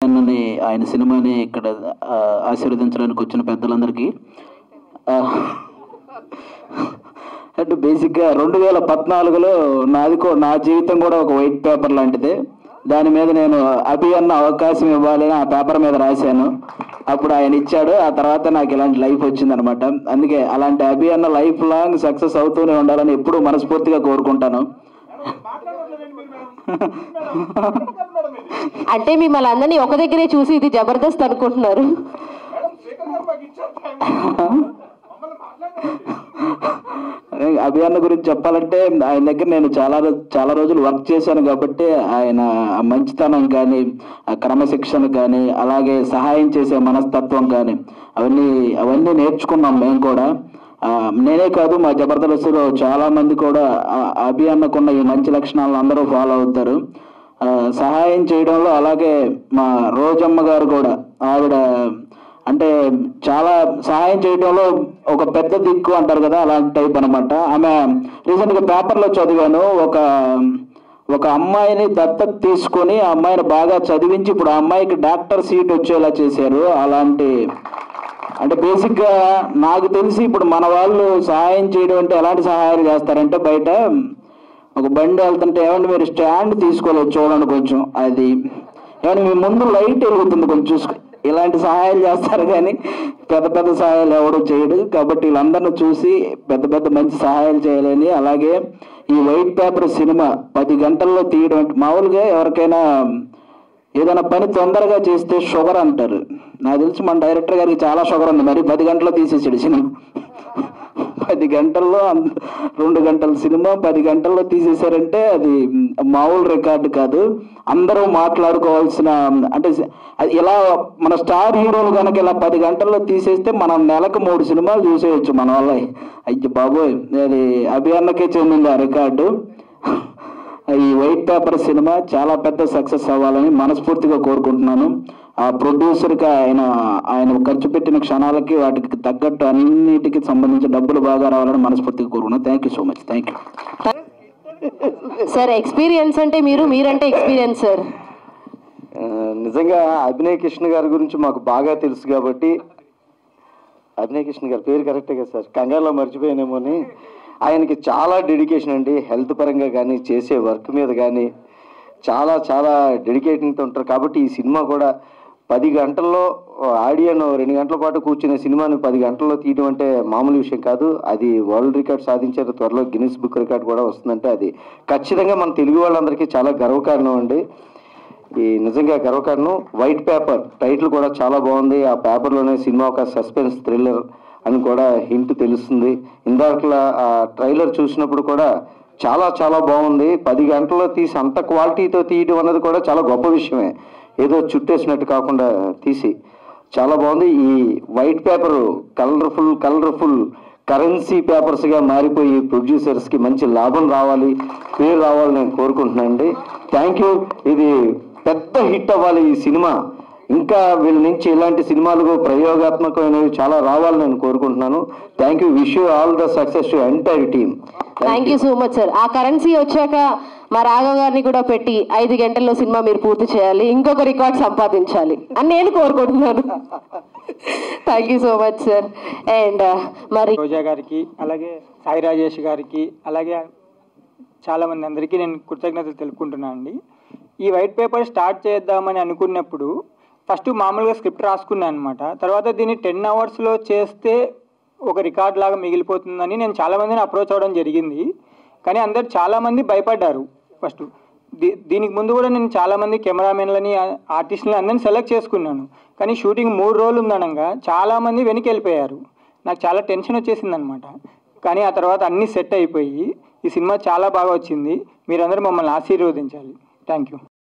అన్నని ఆయన సినిమాని ఇక్కడ ఆ, ఆశీర్వదించడానికి వచ్చిన పెద్దలందరికీ ఆ, అంటే బేసిక్గా రెండు వేల పద్నాలుగులో నాది కూ- నా జీవితం కూడా ఒక వైట్ పేపర్ లాంటిదే దాని మీద నేను అభి అన్న అవకాశం ఇవ్వాలని ఆ పేపర్ మీద రాశాను అప్పుడు ఆయన ఇచ్చాడు ఆ తర్వాత నాకు ఇలాంటి లైఫ్ వచ్చిందనమాట అందుకే అలాంటి అభి అన్న లైఫ్ లాంగ్ సక్సెస్ అవుతూనే ఉండాలని ఎప్పుడూ మనస్ఫూర్తిగా కోరుకుంటాను అంటే మిమ్మల్ని అందరినీ ఒక దగ్గరే చూసి ఇది జబర్దస్త్ అనుకుంటున్నారు అదే అభియాన్న గురించి చెప్పాలంటే ఆయన దగ్గర నేను చాలా రో- చాలా రోజులు వర్క్ చేశాను కాబట్టి ఆయన ఆ మంచితనం కానీ ఆ క్రమశిక్షణ కానీ అలాగే సహాయం చేసే మనస్తత్వం కానీ అవన్నీ అవన్నీ నేర్చుకున్నాం మేము కూడా ఆ, నేనే కాదు మా జబర్దస్త్లో చాలా మంది కూడా ఆ అభియాన్నకున్న ఈ మంచి లక్షణాలను అందరూ ఫాలో అవుతారు ఆ, సహాయం చేయడంలో అలాగే మా రోజమ్మ గారు కూడా ఆవిడ అంటే చాలా సహాయం చేయడంలో ఒక పెద్ద దిక్కు అంటారు కదా అలాంటి టైప్ అనమాట ఆమె రీసెంట్గా పేపర్లో చదివాను ఒక ఒక అమ్మాయిని దత్తత తీసుకొని ఆ అమ్మాయిని బాగా చదివించి ఇప్పుడు ఆ అమ్మాయికి డాక్టర్ సీట్ వచ్చేలా చేశారు అలాంటి అంటే బేసిక్గా నాకు తెలిసి ఇప్పుడు మన వాళ్ళు సహాయం చేయడం అంటే ఎలాంటి సహాయాలు చేస్తారంటే బయట ఒక బండి వెళ్తుంటే ఏమంటే మీరు స్టాండ్ తీసుకోలేదు చూడండి కొంచెం అది ఏమంటే మీ ముందు లైట్ వెలుగుతుంది కొంచెం చూసుకో ఇలాంటి సహాయాలు చేస్తారు కానీ పెద్ద పెద్ద సహాయాలు ఎవరు చేయడు కాబట్టి వీళ్ళందరిని చూసి పెద్ద పెద్ద మంచి సహాయాలు చేయాలని అలాగే ఈ వైట్ పేపర్ సినిమా పది గంటల్లో తీయడం అంటే మామూలుగా ఎవరికైనా ఏదైనా పని తొందరగా చేస్తే షుగర్ అంటారు నాకు తెలిసి మన డైరెక్టర్ గారికి చాలా షుగర్ ఉంది మరి పది గంటల్లో తీసేసాడు సినిమా పది గంటల్లో అంత- రెండు గంటల సినిమా పది గంటల్లో తీసేశారంటే అది మామూలు రికార్డు కాదు అందరూ మాట్లాడుకోవాల్సిన అంటే అది ఇలా మన స్టార్ హీరోలు కనుక ఇలా పది గంటల్లో తీసేస్తే మనం నెలకు మూడు సినిమాలు చూసేయచ్చు మన వల్ల అయ్యి బాబోయ్ అది అభియాన్నకే చెందింది ఆ రికార్డు ఈ వైట్ పేపర్ సినిమా చాలా పెద్ద సక్సెస్ అవ్వాలని మనస్ఫూర్తిగా కోరుకుంటున్నాను ఆ ప్రొడ్యూసర్కి ఆయన ఆయన ఖర్చు పెట్టిన క్షణాలకి వాటికి తగ్గట్టు అన్నిటికి సంబంధించి డబ్బులు బాగా రావాలని మనస్ఫూర్తిగా కోరుకున్నాను thank you so much thank you sir experience అంటే మీరు మీరంటే ఎక్స్పీరియన్స్ సార్ ఆ, నిజంగా అభినయ్ కృష్ణ గారి గురించి మాకు బాగా తెలుసు కాబట్టి అభినయ్ కృష్ణ గారి పేరు కరెక్టే కదా సార్ కంగారులో మర్చిపోయానేమో అని ఆయనకి చాలా డెడికేషన్ అండి హెల్త్ పరంగా కానీ చేసే వర్క్ మీద కానీ చాలా చాలా డెడికేటింగ్తో ఉంటారు కాబట్టి ఈ సినిమా కూడా పది గంటల్లో ఆడియన్ రెండు గంటల పాటు కూర్చునే సినిమాని పది గంటల్లో తీయడం అంటే మామూలు విషయం కాదు అది వరల్డ్ రికార్డ్ సాధించారు త్వరలో గిన్నిస్ బుక్ రికార్డ్ కూడా వస్తుందంటే అది ఖచ్చితంగా మన తెలుగు వాళ్ళందరికీ చాలా గర్వకారణం అండి ఈ నిజంగా గర్వకారణం వైట్ పేపర్ టైటిల్ కూడా చాలా బాగుంది ఆ పేపర్లోనే సినిమా ఒక సస్పెన్స్ థ్రిల్లర్ అని కూడా హింట్ తెలుస్తుంది ఇందాకలా ఆ ట్రైలర్ చూసినప్పుడు కూడా చాలా చాలా బాగుంది పది గంటల్లో తీసి అంత క్వాలిటీతో తీయడం అన్నది కూడా చాలా గొప్ప విషయమే ఏదో చుట్టేసినట్టు కాకుండా తీసి చాలా బాగుంది ఈ white paper colourful colourful currency పేపర్స్గా మారిపోయి ప్రొడ్యూసర్స్కి మంచి లాభం రావాలి పేరు రావాలని నేను కోరుకుంటున్నాను అండి థ్యాంక్ యూ ఇది పెద్ద హిట్ అవ్వాలి ఈ సినిమా ఇంకా వీళ్ళ నుంచి ఇలాంటి సినిమాలు ప్రయోగాత్మకమైనవి చాలా రావాలని నేను కోరుకుంటున్నాను thank you wish you all the success to entire team thank you so much sir ఆ కరెన్సీ వచ్చాక మా రాఘవ్ గారిని కూడా పెట్టి ఐదు గంటల్లో సినిమా మీరు పూర్తి చేయాలి ఇంకొక రికార్డ్ సంపాదించాలి అని నేను కోరుకుంటున్నాను thank you so much sir and మరి రోజా గారికి అలాగే సాయి రాజేష్ గారికి అలాగే చాలా మంది అందరికీ నేను కృతజ్ఞతలు తెలుపుకుంటున్నాను అండి ఈ వైట్ పేపర్ స్టార్ట్ చేద్దామని అనుకున్నప్పుడు ఫస్ట్ మామూలుగా స్క్రిప్ట్ రాసుకున్నాను అనమాట తర్వాత దీన్ని టెన్ అవర్స్లో చేస్తే ఒక రికార్డ్ లాగా మిగిలిపోతుందని నేను చాలా మందిని అప్రోచ్ అవ్వడం జరిగింది కానీ అందరు చాలామంది భయపడ్డారు ఫస్ట్ దీ దీనికి ముందు కూడా నేను చాలామంది కెమెరామెన్లని ఆర్టిస్టులని అందరిని సెలెక్ట్ చేసుకున్నాను కానీ షూటింగ్ మూడు రోజులు ఉందనగా చాలామంది వెనక్కి వెళ్ళిపోయారు నాకు చాలా టెన్షన్ వచ్చేసింది అనమాట కానీ ఆ తర్వాత అన్నీ సెట్ అయిపోయి ఈ సినిమా చాలా బాగా వచ్చింది మీరందరూ మమ్మల్ని ఆశీర్వదించాలి థ్యాంక్ యూ